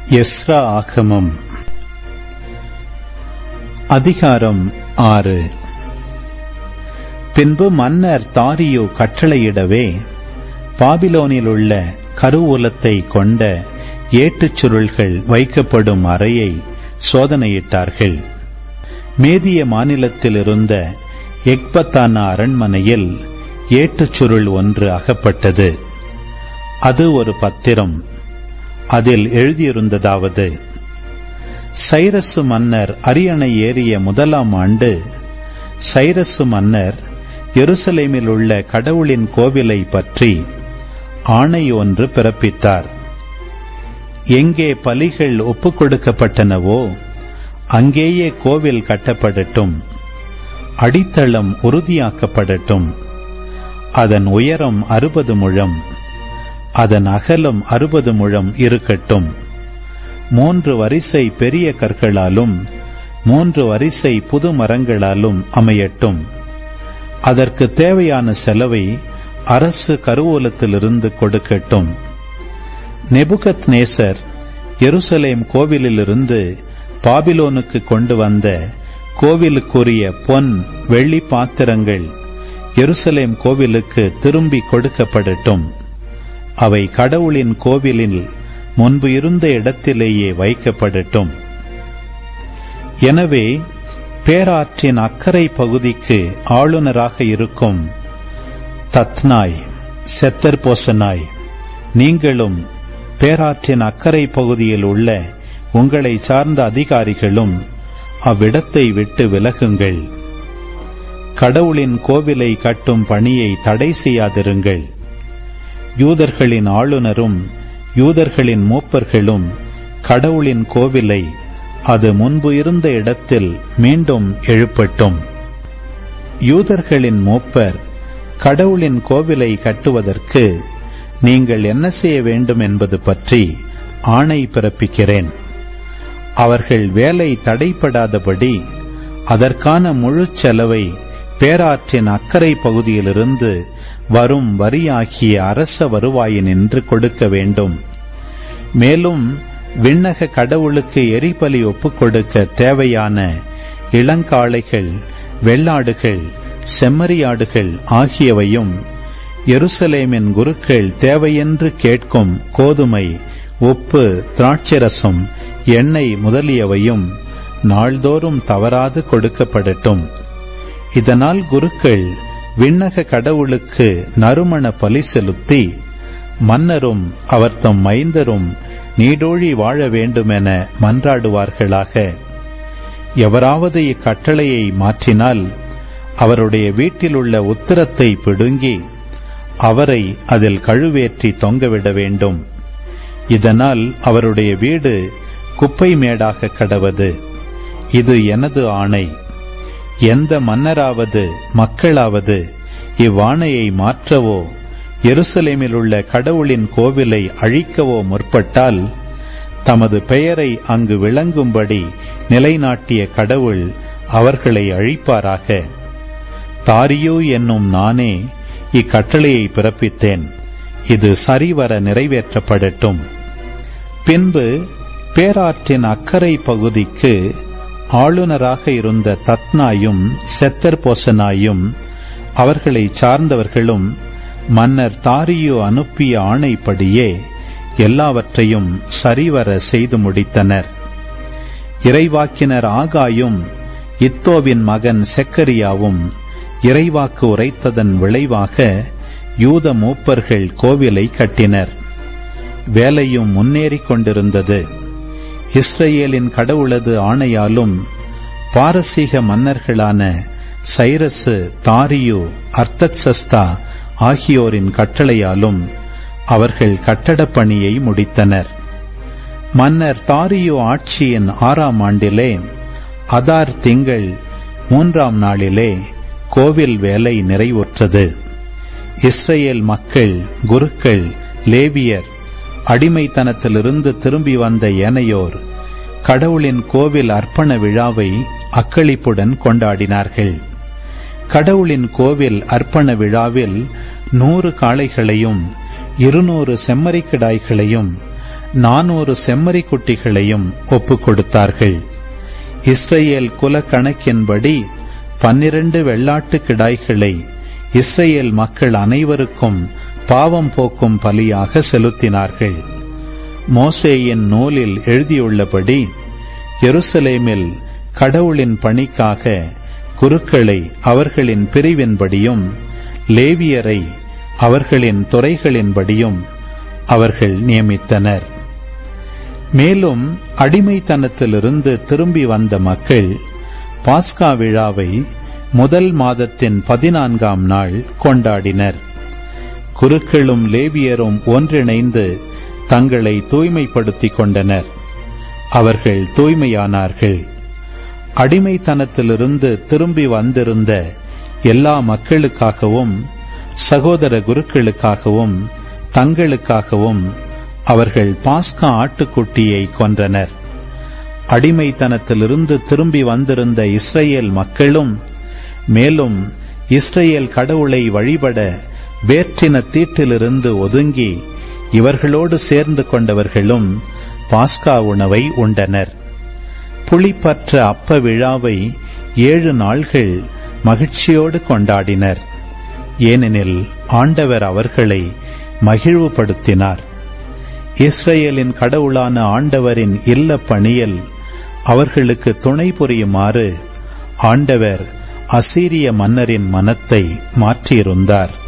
Ezra ஆகமம் அதிகாரம் ஆறு பின்பு மன்னர் தாரியு கட்டளையிடவே பாபிலோனில் உள்ள கருவூலத்தை கொண்ட ஏட்டுச் சுருள்கள் வைக்கப்படும் அறையை சோதனையிட்டார்கள் மேதிய மாநிலத்தில் இருந்த எக்பத்தானா அரண்மனையில் ஏட்டுச் சுருள் ஒன்று அகப்பட்டது அது ஒரு பத்திரம் அதில் எழுதியிருந்ததாவது சைரசு மன்னர் அரியணை ஏறிய முதலாம் ஆண்டு சைரசு மன்னர் எருசலேமில் உள்ள கடவுளின் கோவிலை பற்றி ஆணை ஒன்று பிறப்பித்தார் எங்கே பலிகள் ஒப்புக் கொடுக்கப்பட்டனவோ அங்கேயே கோவில் கட்டப்படட்டும் அடித்தளம் உறுதியாக்கப்படட்டும் அதன் உயரம் அறுபது முழம் அதன் அகலம் அறுபது முழம் இருக்கட்டும் மூன்று வரிசை பெரிய கற்களாலும் மூன்று வரிசை புது மரங்களாலும் அமையட்டும் அதற்கு தேவையான செலவை அரசு கருவூலத்திலிருந்து கொடுக்கட்டும் நெபுகத் நேசர் எருசலேம் கோவிலிலிருந்து பாபிலோனுக்கு கொண்டு வந்த கோவிலுக்குரிய பொன் வெள்ளி பாத்திரங்கள் எருசலேம் கோவிலுக்கு திரும்பி கொடுக்கப்படட்டும் அவை கடவுளின் கோவிலில் முன்பு இருந்த இடத்திலேயே வைக்கப்படட்டும் எனவே பேராற்றின் அக்கறை பகுதிக்கு ஆளுநராக இருக்கும் தத்னாய் செத்தர் போசனாய் நீங்களும் பேராற்றின் அக்கறை பகுதியில் உள்ள உங்களை சார்ந்த அதிகாரிகளும் அவ்விடத்தை விட்டு விலகுங்கள் கடவுளின் கோவிலை கட்டும் பணியை தடை செய்யாதிருங்கள் யூதர்களின் ஆளுநரும் யூதர்களின் மூப்பர்களும் கடவுளின் கோவிலை அது முன்பு இருந்த இடத்தில் மீண்டும் எழுப்பட்டும் யூதர்களின் மூப்பர் கடவுளின் கோவிலை கட்டுவதற்கு நீங்கள் என்ன செய்ய வேண்டும் என்பது பற்றி ஆணை பிறப்பிக்கிறேன் அவர்கள் வேலை தடைப்படாதபடி அதற்கான முழு செலவை பேராற்றின் அக்கறை பகுதியிலிருந்து வரும் வரியாகிய அரச வருவாயினின்று கொடுக்க வேண்டும் மேலும் விண்ணக கடவுளுக்கு எரிபலி ஒப்புக் கொடுக்க தேவையான இளங்காளைகள் வெள்ளாடுகள் செம்மறியாடுகள் ஆகியவையும் எருசலேமின் குருக்கள் தேவையென்று கேட்கும் கோதுமை உப்பு திராட்சரசம் எண்ணெய் முதலியவையும் நாள்தோறும் தவறாது கொடுக்கப்படட்டும் இதனால் குருக்கள் விண்ணக கடவுளுக்கு நறுமண பலி செலுத்தி மன்னரும் அவர் தம் மைந்தரும் நீடோழி வாழ வேண்டுமென மன்றாடுவார்களாக எவராவது இக்கட்டளையை மாற்றினால் அவருடைய வீட்டிலுள்ள உத்திரத்தை பிடுங்கி அவரை அதில் கழுவேற்றி தொங்கவிட வேண்டும் இதனால் அவருடைய வீடு குப்பை மேடாக கடவது இது எனது ஆணை எந்த மன்னராவது மக்களாவது இவ்வாணையை மாற்றவோ எருசலேமில் உள்ள கடவுளின் கோவிலை அழிக்கவோ முற்பட்டால் தமது பெயரை அங்கு விளங்கும்படி நிலைநாட்டிய கடவுள் அவர்களை அழிப்பாராக தாரியு என்னும் நானே இக்கட்டளையை பிறப்பித்தேன் இது சரிவர நிறைவேற்றப்படட்டும் பின்பு பேராற்றின் அக்கறை பகுதிக்கு ஆளுநராக இருந்த தத்னாயும் செத்தர் போசனாயும் அவர்களை சார்ந்தவர்களும் மன்னர் தாரியு அனுப்பிய ஆணைப்படியே எல்லாவற்றையும் சரிவர செய்து முடித்தனர் இறைவாக்கினர் ஆகாயும் இத்தோவின் மகன் செக்கரியாவும் இறைவாக்கு உரைத்ததன் விளைவாக யூத மூப்பர்கள் கோவிலை கட்டினர் வேலையும் முன்னேறிக் கொண்டிருந்தது இஸ்ரேலின் கடவுளது ஆணையாலும் பாரசீக மன்னர்களான சைரசு தாரியு அர்த்தத்சஸ்தா ஆகியோரின் கட்டளையாலும் அவர்கள் கட்டடப் பணியை முடித்தனர் மன்னர் தாரியு ஆட்சியின் ஆறாம் ஆண்டிலே அதார் திங்கள் மூன்றாம் நாளிலே கோவில் வேலை நிறைவுற்றது இஸ்ரேல் மக்கள் குருக்கள் லேவியர் அடிமைத்தனத்திலிருந்து திரும்பி வந்த ஏனையோர் கடவுளின் கோவில் அர்ப்பண விழாவை அக்களிப்புடன் கொண்டாடினார்கள் கடவுளின் கோவில் அர்ப்பண விழாவில் நூறு காளைகளையும் இருநூறு செம்மறிக்கிடாய்களையும் நானூறு செம்மறி குட்டிகளையும் ஒப்புக் கொடுத்தார்கள் இஸ்ரேல் குல கணக்கின்படி பன்னிரண்டு வெள்ளாட்டு கிடாய்களை இஸ்ரேல் மக்கள் அனைவருக்கும் பாவம் போக்கும் பலியாக செலுத்தினார்கள் மோசேயின் நூலில் எழுதியுள்ளபடி எருசலேமில் கடவுளின் பணிக்காக குருக்களை அவர்களின் பிரிவின்படியும் லேவியரை அவர்களின் துறைகளின்படியும் அவர்கள் நியமித்தனர் மேலும் அடிமைத்தனத்திலிருந்து திரும்பி வந்த மக்கள் பாஸ்கா விழாவை முதல் மாதத்தின் பதினான்காம் நாள் கொண்டாடினர் குருக்களும் லேவியரும் ஒன்றிணைந்து தங்களை தூய்மைப்படுத்திக் கொண்டனர் அவர்கள் தூய்மையானார்கள் அடிமைத்தனத்திலிருந்து திரும்பி வந்திருந்த எல்லா மக்களுக்காகவும் சகோதர குருக்களுக்காகவும் தங்களுக்காகவும் அவர்கள் பாஸ்கா ஆட்டுக்குட்டியை கொன்றனர் அடிமைத்தனத்திலிருந்து திரும்பி வந்திருந்த இஸ்ரேல் மக்களும் மேலும் இஸ்ரேல் கடவுளை வழிபட வேற்றின தீட்டிலிருந்து ஒதுங்கி இவர்களோடு சேர்ந்து கொண்டவர்களும் பாஸ்கா உணவை உண்டனர் புளிப்பற்ற அப்ப விழாவை ஏழு நாள்கள் மகிழ்ச்சியோடு கொண்டாடினர் ஏனெனில் ஆண்டவர் அவர்களை மகிழ்வுபடுத்தினார் இஸ்ரேலின் கடவுளான ஆண்டவரின் இல்ல பணியில் அவர்களுக்கு துணை புரியுமாறு ஆண்டவர் அசீரிய மன்னரின் மனத்தை மாற்றியிருந்தார்